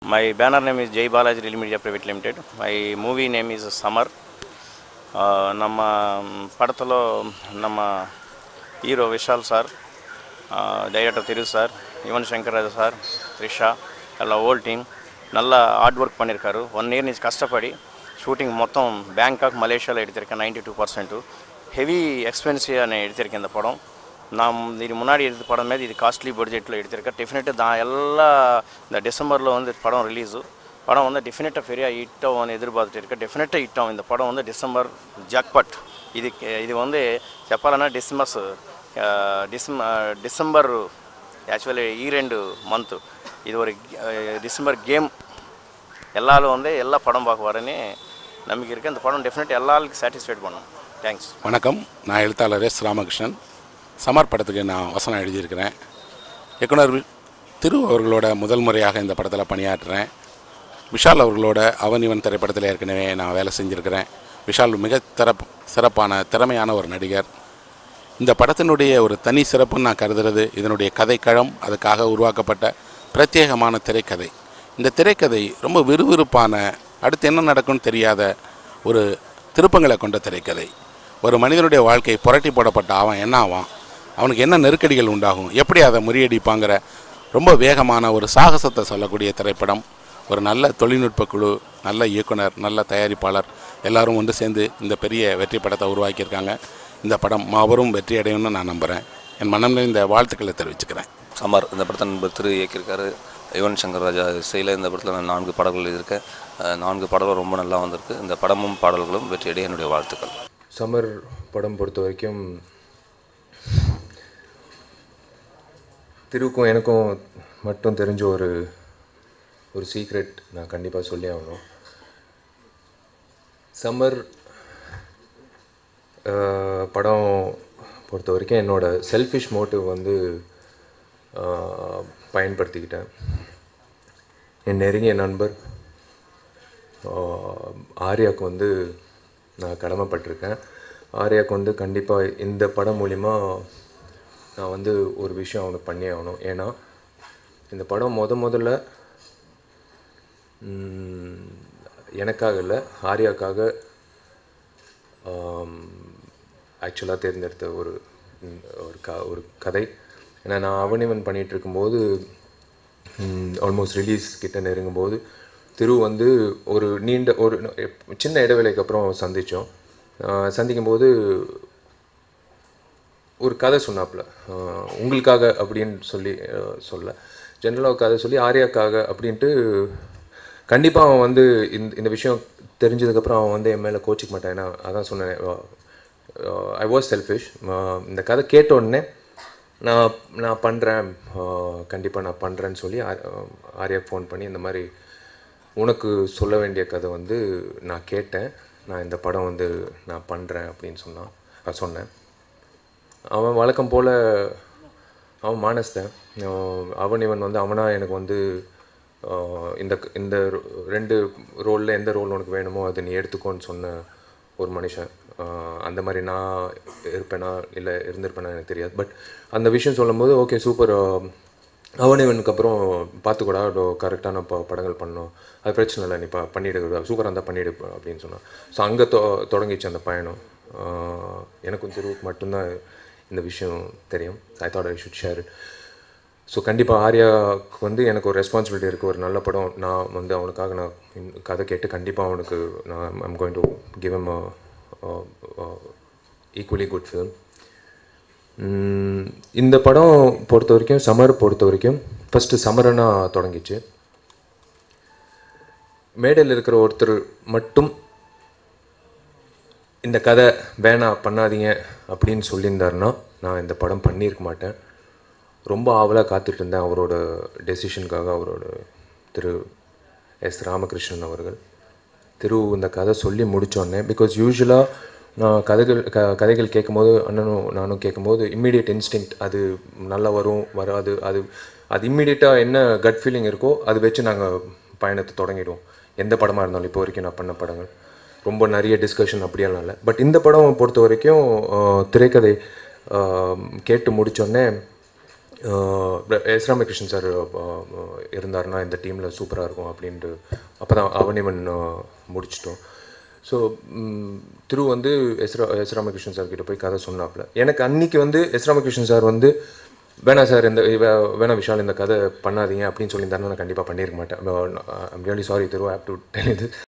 My banner name is Jai Balaji Real Media Private Limited. My movie name is Summer. Uh, ನಮ್ಮ படத்தில் நம்ம hero Vishal sir director Thiru sir Yuvan Shankar Raja sir Trisha ಎಲ್ಲ all team நல்லா hard work பண்ணியிருக்காரு one year నుంచి కష్టపడి shooting మొత్తం Bangkok మలేషియాలో எடுத்திருக்கேன் ninety two percent heavy expensive நான் எடுத்திருக்கேன் இந்த படம் நான் இது முன்னாடி எடுத்த படம் மாதிரி இது காஸ்ட்லி பட்ஜெட்டில் எடுத்திருக்கேன் டெஃபினட்டாக தான் எல்லா இந்த டிசம்பரில் வந்து படம் ரிலீஸு படம் வந்து டெஃபினட்டாக பெரிய ஹிட் ஆகும்னு எதிர்பார்த்துட்டு இருக்கேன் டெஃபினட்டாக ஹிட் ஆகும் இந்த படம் வந்து டிசம்பர் ஜாக்பட் இது இது வந்து చెప్పాలన్నా டிசம்பர்ஸ் டிசம் டிசம்பர் ஆக்சுவலி ஈரெண்டு மந்த்து இது ஒரு அஹ், டிசம்பர் கேம் எல்லாரும் வந்து எல்லா படம் பார்க்க வரேன்னு நம்பிக்கை இருக்குது அந்த படம் டெஃபினட்டாக எல்லாருக்கும் சாட்டிஸ்ஃபைட் பண்ணும் தேங்க்ஸ் வணக்கம் நான் எழுத்தாளர் எஸ் ராமகிருஷ்ணன் சமர் படத்துக்கு நான் வசனம் எழுதியிருக்கிறேன் இயக்குனர் வி- திரு அவர்களோட முதல் முறையாக இந்த படத்தில் பணியாற்றுறேன் விஷால் அவர்களோட அவன் இவன் திரைப்படத்தில் ஏற்கனவே நான் வேலை செஞ்சுருக்கிறேன் விஷால் மிக திறப் சிறப்பான திறமையான ஒரு நடிகர் இந்த படத்தினுடைய ஒரு தனி சிறப்புன்னு நான் கருதுறது இதனுடைய கதைக்களம் அதுக்காக உருவாக்கப்பட்ட பிரத்யேகமான திரைக்கதை இந்த திரைக்கதை ரொம்ப விறுவிறுப்பான அடுத்து என்ன நடக்கும்னு தெரியாத ஒரு திருப்பங்களை கொண்ட திரைக்கதை ஒரு மனிதனுடைய வாழ்க்கை புரட்டி போடப்பட்ட அவன் என்ன ஆவான் அவனுக்கு என்ன நெருக்கடிகள் உண்டாகும் எப்படி அதை முறியடிப்பாங்கிற ரொம்ப வேகமான ஒரு சாகசத்தை சொல்லக்கூடிய திரைப்படம் ஒரு நல்ல தொழில்நுட்ப குழு நல்ல இயக்குனர் நல்ல தயாரிப்பாளர் எல்லாரும் ஒன்று சேர்ந்து இந்த பெரிய வெற்றி படத்தை உருவாக்கியிருக்காங்க இந்த படம் மாபெரும் வெற்றி அடையும்னு நான் நம்புகிறேன் என் மனம் இந்த வாழ்த்துக்களை தெரிவிச்சுக்கிறேன் சமர் இந்த படத்தை நண்பர் திரு இயக்கியிருக்காரு யுவன் சங்கர் ராஜா இசையில் இந்த படத்தில் நான் நான்கு பாடல்கள் எழுதியிருக்கேன் அஹ் நான்கு பாடல்கள் ரொம்ப நல்லா வந்திருக்கு இந்த படமும் பாடல்களும் வெற்றியடைய என்னுடைய வாழ்த்துக்கள் சம்மர் படம் பொறுத்த வரைக்கும் திருவுக்கும் எனக்கும் மட்டும் தெரிஞ்ச ஒரு ஒரு சீக்ரெட் நான் கண்டிப்பாக சொல்லி ஆகணும் சம்மர் அஹ், படம் பொறுத்த வரைக்கும் என்னோட செல்ஃபிஷ் மோட்டிவ் வந்து அஹ், பயன்படுத்திக்கிட்டேன் என் நெருங்கிய நண்பர் ஆஹ் ஆர்யாவுக்கு வந்து நான் கடமைப்பட்டிருக்கேன் ஆர்யாவுக்கு வந்து கண்டிப்பாக இந்த படம் மூலிமா நான் வந்து ஒரு விஷயம் அவனுக்கு பண்ணி ஆகணும் ஏன்னா இந்த படம் முத முதல்ல ம், எனக்காக இல்லை ஆர்யாக்காக ஆக்சுவலாக தேர்ந்தெடுத்த ஒரு ம், ஒரு க ஒரு கதை ஏன்னா நான் அவனிவன் பண்ணிகிட்டு இருக்கும்போது ஆல்மோஸ்ட் ரிலீஸ் கிட்ட நெருங்கும்போது திரு வந்து ஒரு நீண்ட ஒரு சின்ன இடைவேளைக்கு அப்புறம் சந்தித்தோம் சந்திக்கும்போது ஒரு கதை சொன்னாப்புல ஆஹ் உங்களுக்காக அப்படின்னு சொல்லி ஆஹ் சொல்ல ஜென்ரலாக கதை சொல்லி ஆர்யாக்காக அப்படின்ட்டு கண்டிப்பாக அவன் வந்து இந்த இந்த விஷயம் தெரிஞ்சதுக்கப்புறம் அவன் வந்து என் மேலே கோச்சிக்க மாட்டான் ஏன்னா அதான் சொன்னேன் ஐ வாஸ் செல்ஃபிஷ் இந்த கதை கேட்ட உடனே நான் நான் பண்ணுறேன் கண்டிப்பாக நான் பண்ணுறேன்னு சொல்லி ஆர்யா ஃபோன் பண்ணி இந்த மாதிரி உனக்கு சொல்ல வேண்டிய கதை வந்து நான் கேட்டேன் நான் இந்த படம் வந்து நான் பண்ணுறேன் அப்படின்னு சொன்னான் நான் சொன்னேன் அவன் வழக்கம் போல் அவன் மானஸ்தன் அவன் அவன் இவன் வந்து அவனா எனக்கு வந்து ஆஹ், இந்த இந்த ரொ- ரெண்டு ரோலில் எந்த ரோல் உனக்கு வேணுமோ அதை நீ எடுத்துக்கோன்னு சொன்ன ஒரு மனுஷன் ஆஹ், அந்த மாதிரி நான் இருப்பேனா இல்லை இருந்திருப்பேனா எனக்கு தெரியாது பட் அந்த விஷயம் சொல்லும்போது ஓகே சூப்பர் அவன் இவனுக்கு அப்புறம் பார்த்துக்கூடா கரெக்டான ப படங்கள் பண்ணோம் அது பிரச்சனை இல்லை நீ ப பண்ணிடு சூப்பராக இருந்தால் பண்ணிடு அப்படின்னு சொன்னான் ஸோ அங்கே தொ தொடங்கிச்சு அந்த பயணம் ஆஹ், எனக்கும் திருவுக்கு மட்டும்தான் இந்த விஷயம் தெரியும் I thought I should share so கண்டிப்பாக ஆர்யாவுக்கு வந்து எனக்கு ஒரு ரெஸ்பான்சிபிலிட்டி இருக்குது ஒரு நல்ல படம் நான் வந்து அவனுக்காக நான் இந்த கதை கேட்டு கண்டிப்பாக அவனுக்கு நான் I'm going to give em equally good film இந்த படம் பொறுத்த வரைக்கும் சமர் பொறுத்த வரைக்கும் ஃபஸ்ட்டு சமரனா தொடங்கிச்சு மேடையில் இருக்கிற ஒருத்தர் மட்டும் இந்த கதை வேணாம் பண்ணாதீங்க அப்படின்னு சொல்லியிருந்தாருன்னா நான் இந்த படம் பண்ணியிருக்க மாட்டேன் ரொம்ப ஆவலாக காத்துட்டு இருந்தேன் அவரோட டெசிஷனுக்காக அவரோட திரு எஸ் ராமகிருஷ்ணன் அவர்கள் திரு இந்த கதை சொல்லி முடித்தோடனே பிகாஸ் யூஸ்வலாக நான் கதைகள் க கதைகள் கேட்கும்போது அண்ணனும் நானும் கேட்கும்போது இம்மீடியட் இன்ஸ்டிங்க்ட் அது நல்லா வரும் வராது அது அது இம்மீடியட்டாக என்ன கட் ஃபீலிங் இருக்கோ அது வச்சு நாங்கள் பயணத்தை தொடங்கிடுவோம் எந்த படமாக இருந்தாலும் இப்போ வரைக்கும் நான் பண்ண படங்கள் ரொம்ப நிறைய டிஸ்கஷன் அப்படியெல்லாம் இல்லை பட் இந்த படம் பொறுத்த வரைக்கும் ஆஹ், திரைக்கதை ஆஹ், கேட்டு முடித்தோடனே எஸ் ராமகிருஷ்ணன் சார் இருந்தாருன்னா இந்த டீமில் சூப்பராக இருக்கும் அப்படின்ட்டு அப்போ தான் அவனிவன் முடிச்சிட்டோம் ஸோ திரு வந்து S Ra S Ramakrishnan sir கிட்ட போய் கதை சொன்னாப்புல எனக்கு அன்னைக்கு வந்து எஸ் ராமகிருஷ்ணன் சார் வந்து வேணாம் சார் இந்த வே- வேணாம் விஷால் இந்த கதை பண்ணாதீங்க அப்படின்னு சொல்லியிருந்தாருன்னா நான் கண்டிப்பாக பண்ணியிருக்க மாட்டேன் I'm really sorry Thiru have to tell இது